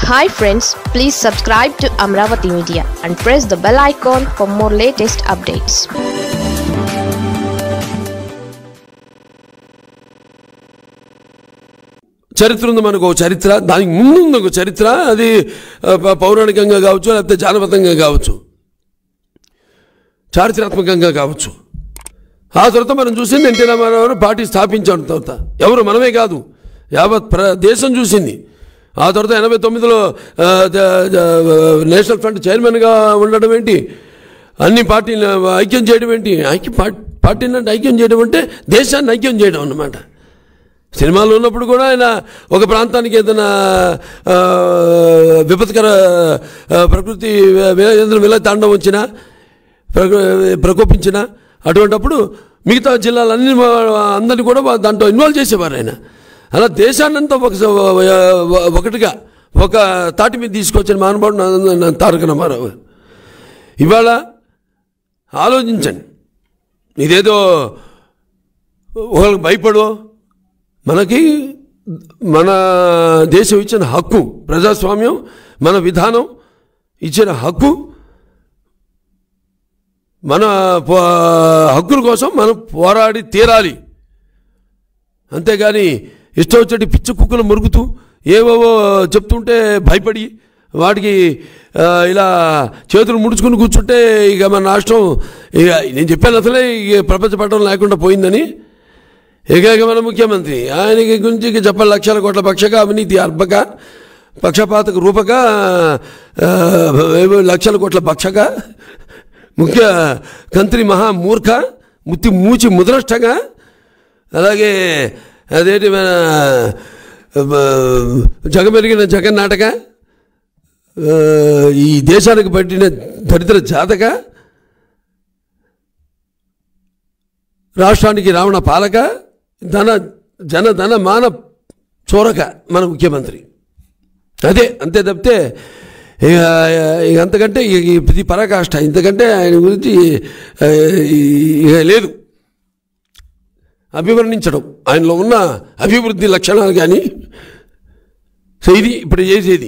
Hi friends please subscribe to Amaravati media and press the bell icon for more latest updates చరిత్ర ఉంది మనకు ఒక చరిత్ర దానికి ముందు ఉంది ఒక చరిత్ర అది ఆ, ప- పౌరాణికంగా కావచ్చు లేకపోతే జానపదంగా కావచ్చు చారిత్రాత్మకంగా కావచ్చు ఆ తర్వాత మనం చూసింది ఎన్టీ రామారావు గారు పార్టీ స్థాపించాడు తర్వాత ఎవరు మనమే కాదు యావత్ ప్ర దేశం చూసింది ఆ తర్వాత ఎనభై తొమ్మిదిలో ఆ, ద- ద- నేషనల్ ఫ్రంట్ చైర్మన్గా ఉండడం ఏంటి అన్ని పార్టీలు ఐక్యం చేయడం ఏంటి ఐక్య పార్టీ పార్టీని అంటే ఐక్యం చేయడం అంటే దేశాన్ని ఐక్యం చేయడం అన్నమాట సినిమాలో ఉన్నప్పుడు కూడా ఆయన ఒక ప్రాంతానికి ఏదైనా ఆ, విపత్కర ఆ, ప్రకృతి వి- ఏదైనా విల తాండం వచ్చినా ప్రక- ప్రకోపించిన అటువంటప్పుడు మిగతా జిల్లాలన్నీ అందరినీ కూడా వా- దాంట్లో ఇన్వాల్వ్ చేసేవారు ఆయన అలా దేశాన్నంతా ఒక ఒకటిగా ఒక తాటి మీద తీసుకొచ్చిన మహానుభావుడు నా- నా తారక రామారావు గారు. ఇవాళ ఆలోచించండి ఇదేదో ఒకరికి భయపడో మనకి మన దేశం ఇచ్చిన హక్కు ప్రజాస్వామ్యం మన విధానం ఇచ్చిన హక్కు మన పో- హక్కుల కోసం మనం పోరాడి తీరాలి అంతేగాని ఇష్టం వచ్చేటి పిచ్చి కుక్కలు మురుగుతూ ఏవేవో చెప్తుంటే భయపడి వాటికి ఆ, ఇలా చేతులు ముడుచుకుని కూర్చుంటే ఇక మన రాష్ట్రం ఇక నేను చెప్పాను అసలే ఇక ప్రపంచ పట్టణం లేకుండా పోయిందని ఏకైక మన ముఖ్యమంత్రి ఆయనకి గురించి ఇక చెప్పాలి లక్షల కోట్ల పక్షక అవినీతి అర్భక పక్షపాతక రూపక ఆ, ఏవో లక్షల కోట్ల పక్షక ముఖ్య కంత్రి మహా మూర్ఖ ముత్తి మూచి ముద్రష్టగా అలాగే అదేంటి మన ఆ, జగమెరిగిన జగన్నాటక ఆ, ఈ దేశానికి పట్టిన దరిద్ర జాతక రాష్ట్రానికి రావణ పాలక ధన జన ధన మాన చోరక మన ముఖ్యమంత్రి అదే అంతే తప్పితే ఇక ఇక అంతకంటే ఇక ఇది పరాకాష్ట ఇంతకంటే ఆయన గురించి ఆ, ఇక లేదు అభివర్ణించడం ఆయనలో ఉన్న అభివృద్ధి లక్షణాలు కానీ సో ఇది ఇప్పుడు చేసేది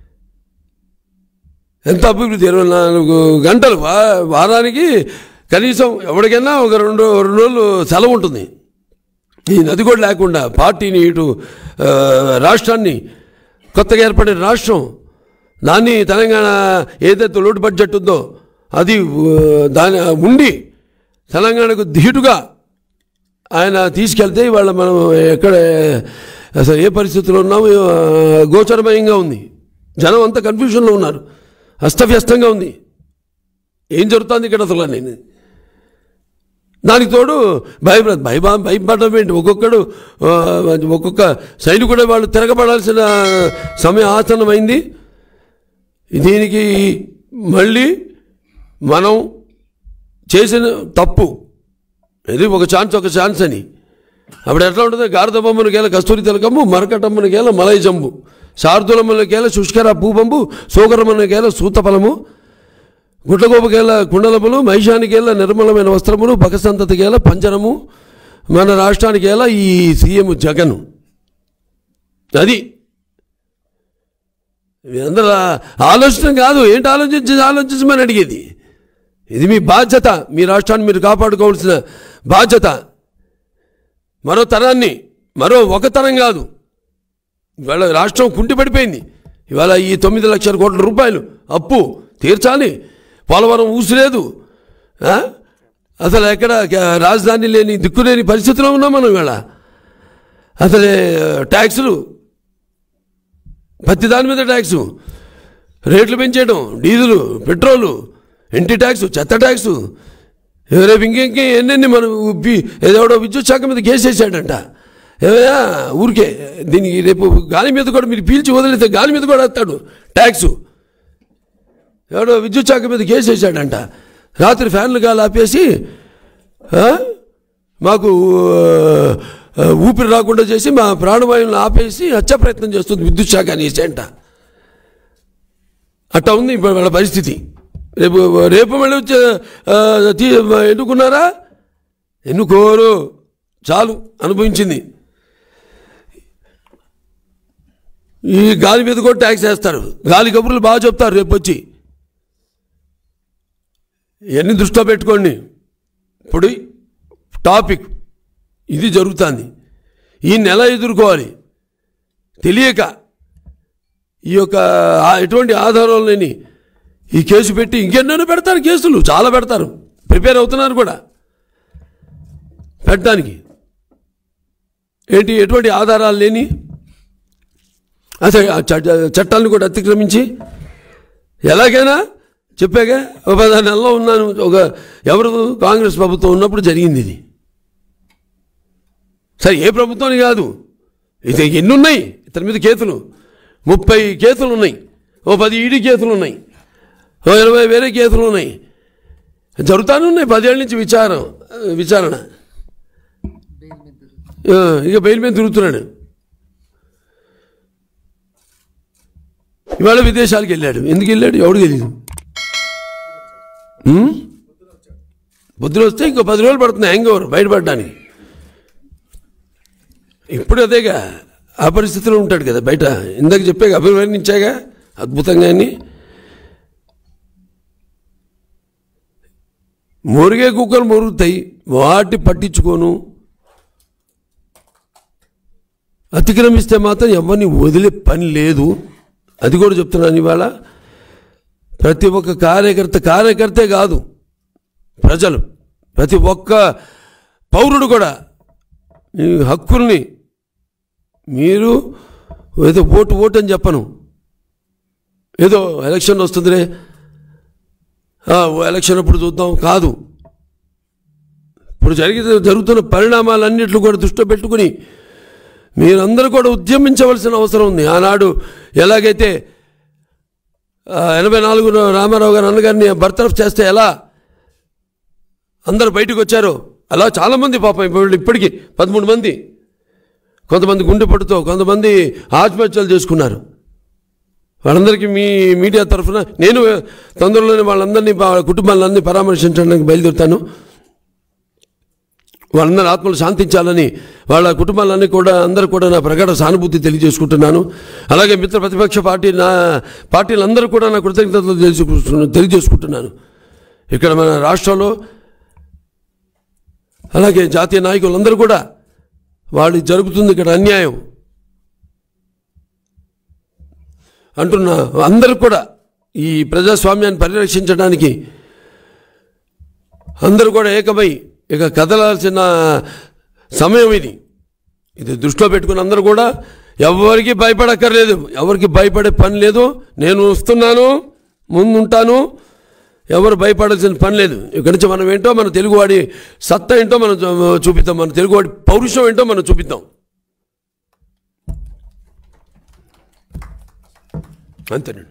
ఎంత అభివృద్ధి ఇరవై నాలుగు గంటలు వా- వారానికి కనీసం ఎవరికైనా ఒక రెండు రెండు రోజులు సెలవు ఉంటుంది ఈ నది కూడా లేకుండా పార్టీని ఇటు ఆ, రాష్ట్రాన్ని కొత్తగా ఏర్పడిన రాష్ట్రం దాన్ని తెలంగాణ ఏదైతే లోటు బడ్జెట్ ఉందో అది ఆ, దాని ఉండి తెలంగాణకు ధీటుగా ఆయన తీసుకెళ్తే ఇవాళ మనం ఎక్కడ అసలు ఏ పరిస్థితిలో ఉన్నామో ఆ, గోచరమయంగా ఉంది జనం అంతా కన్ఫ్యూషన్లో ఉన్నారు అస్తవ్యస్తంగా ఉంది ఏం జరుగుతుంది ఇక్కడ అసలు నేను దానికి తోడు భయపడ భయభా భయపడడం ఏంటి ఒక్కొక్కడు ఆ, ఒక్కొక్క సైనికుడే వాళ్ళు తిరగబడాల్సిన సమయం ఆసన్నమైంది దీనికి మళ్ళీ మనం చేసిన తప్పు ఇది ఒక ఛాన్స్ ఒక ఛాన్స్ అని అప్పుడు ఎట్లా ఉంటుంది గారద బొమ్మను గేల కస్తూరి తిలకమ్ము మరకటమ్మను గేల మలై జంబు శార్దులమ్మను గేల శుష్కర పూబంబు సోకరమ్మను గేల సూతఫలము గుడ్లగోపకేల కుండలములు మహిషానికేల నిర్మలమైన వస్త్రములు బకసంతతికేల పంజరము మన రాష్ట్రానికేల ఈ సీఎం జగన్ అది అందరూ ఆలోచన కాదు ఏంటి ఆలోచించి ఆలోచించమని అడిగేది ఇది మీ బాధ్యత మీ రాష్ట్రాన్ని మీరు కాపాడుకోవాల్సిన బాధ్యత మరో తరాన్ని మరో ఒక తరం కాదు ఇవాళ రాష్ట్రం కుంటిపడిపోయింది ఇవాళ ఈ తొమ్మిది లక్షల కోట్ల రూపాయలు అప్పు తీర్చాలి పోలవరం ఊసిలేదు ఆ? అసలు ఎక్కడ క- రాజధాని లేని దిక్కులేని పరిస్థితిలో ఉన్నాం మనం ఇవాళ అసలే ట్యాక్సులు ప్రతి దాని మీద ట్యాక్సు రేట్లు పెంచేయడం డీజిలు పెట్రోలు ఇంటి ట్యాక్స్ చెత్త ట్యాక్స్ రేపు ఇంకెంకే ఎన్నెన్ని మనం ఉప్పి ఏదోడో విద్యుత్ శాఖ మీద కేసేసాడంట ఏమయ్యా ఊరికే దీనికి రేపు గాలి మీద కూడా మీరు పీల్చి వదిలితే గాలి మీద కూడా వేస్తాడు ట్యాక్సు ఎవడో విద్యుత్ శాఖ మీద కేసు వేసాడంట రాత్రి ఫ్యాన్లు గాలి ఆపేసి ఆ, మాకు ఆ, ఊపిరి రాకుండా చేసి మా ప్రాణవాయువులను ఆపేసి హత్య ప్రయత్నం చేస్తుంది విద్యుత్ శాఖ అనేసి అంట అట్టా ఉంది ఇప్పుడు వాళ్ళ పరిస్థితి రేపు రేపు మళ్ళీ వచ్చి ఆ, తీ- ఎన్నుకున్నారా ఎన్నుకోరు చాలు అనుభవించింది ఈ గాలి మీద కూడా ట్యాక్స్ వేస్తారు గాలి కబుర్లు బాగా చెప్తారు రేపు వచ్చి ఇవన్నీ దృష్టిలో పెట్టుకోండి ఇప్పుడు టాపిక్ ఇది జరుగుతుంది ఈ నెల ఎదుర్కోవాలి తెలియక ఈ యొక్క ఆ- ఎటువంటి ఆధారం లేని ఈ కేసు పెట్టి ఇంకెన్నెన్నో పెడతారు కేసులు చాలా పెడతారు ప్రిపేర్ అవుతున్నారు కూడా పెట్టడానికి ఏంటి ఎటువంటి ఆధారాలు లేని అసలు ఆ చట్ట- చట్టాలను కూడా అతిక్రమించి ఎలాగైనా చెప్పాగా ఒక పదహారు నెలలో ఉన్నాను ఒక ఎవరు కాంగ్రెస్ ప్రభుత్వం ఉన్నప్పుడు జరిగింది ఇది సరే ఏ ప్రభుత్వాన్ని కాదు ఇది ఎన్ని ఉన్నాయి ఇతని మీద కేసులు ముప్పై కేసులు ఉన్నాయి ఓ పది ఈడీ కేసులు ఉన్నాయి ఓ ఇరవై వేరే కేసులు ఉన్నాయి జరుగుతానే ఉన్నాయి పదేళ్ళ నుంచి విచారం విచారణ ఆ, ఇక బెయిల్ మీద తిరుగుతున్నాడు ఇవాళ విదేశాలకు వెళ్ళాడు ఎందుకు వెళ్ళాడు ఎవడు తెలియదు ఉమ్? పొద్దున వస్తే ఇంకో పది రోజులు పడుతుంది హ్యాంగ్ ఓవర్ బయటపడడానికి ఇప్పుడు అదేగా ఆ పరిస్థితిలో ఉంటాడు కదా బయట ఇందాక చెప్పాక అభివర్ణించాగా అద్భుతంగా అని మురిగే కుక్కలు మురుగుతాయి వాటి పట్టించుకోను అతిక్రమిస్తే మాత్రం ఎవరిని వదిలే పని లేదు అది కూడా చెప్తున్నాను ఇవాళ ప్రతి ఒక్క కార్యకర్త కార్యకర్తే కాదు ప్రజలు ప్రతి ఒక్క పౌరుడు కూడా ఈ హక్కుల్ని మీరు ఏదో ఓటు ఓటు అని చెప్పను ఏదో ఎలక్షన్ వస్తుందిలే ఆ, ఓ ఎలక్షన్ అప్పుడు చూద్దాం కాదు ఇప్పుడు జరిగితే జరుగుతున్న పరిణామాలన్నింటిని కూడా దృష్టిలో పెట్టుకుని మీరందరూ కూడా ఉద్యమించవలసిన అవసరం ఉంది ఆనాడు ఎలాగైతే ఆ, ఎనభై నాలుగు రామారావు గారు అన్నగారిని బర్తరఫ్ చేస్తే ఎలా అందరు బయటకు వచ్చారో అలా చాలామంది పాపం ఇప్పుడు ఇప్పటికీ పదమూడు మంది కొంతమంది గుండెపట్టుతో కొంతమంది ఆత్మహత్యలు చేసుకున్నారు వాళ్ళందరికీ మీ మీడియా తరఫున నేను తొందరలోనే వాళ్ళందరినీ వాళ్ళ కుటుంబాలందరినీ పరామర్శించడానికి బయలుదేరుతాను వాళ్ళందరి ఆత్మలు శాంతించాలని వాళ్ళ కుటుంబాలన్నీ కూడా అందరూ కూడా నా ప్రగాఢ సానుభూతి తెలియజేసుకుంటున్నాను అలాగే మిత్ర ప్రతిపక్ష పార్టీ నా పార్టీలందరూ కూడా నా కృతజ్ఞతలు తెలియజేసుకుంటున్నాను తెలియజేసుకుంటున్నాను ఇక్కడ మన రాష్ట్రంలో అలాగే జాతీయ నాయకులందరూ కూడా వాళ్ళు జరుగుతుంది ఇక్కడ అన్యాయం అంటున్న అందరూ కూడా ఈ ప్రజాస్వామ్యాన్ని పరిరక్షించడానికి అందరూ కూడా ఏకమై ఇక కదలాల్సిన సమయం ఇది ఇది దృష్టిలో పెట్టుకుని అందరూ కూడా ఎవరికి భయపడక్కర్లేదు ఎవరికి భయపడే పని లేదు నేను వస్తున్నాను ముందుంటాను ఎవరు భయపడాల్సిన పని లేదు ఇక్కడి నుంచి మనం ఏంటో మన తెలుగువాడి సత్తా ఏంటో మనం చూ- చూపిద్దాం మన తెలుగువాడి పౌరుషం ఏంటో మనం చూపిద్దాం అంతేనండి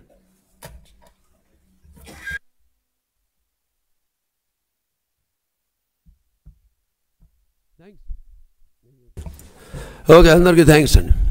ఓకే అందరికీ థ్యాంక్స్ అండి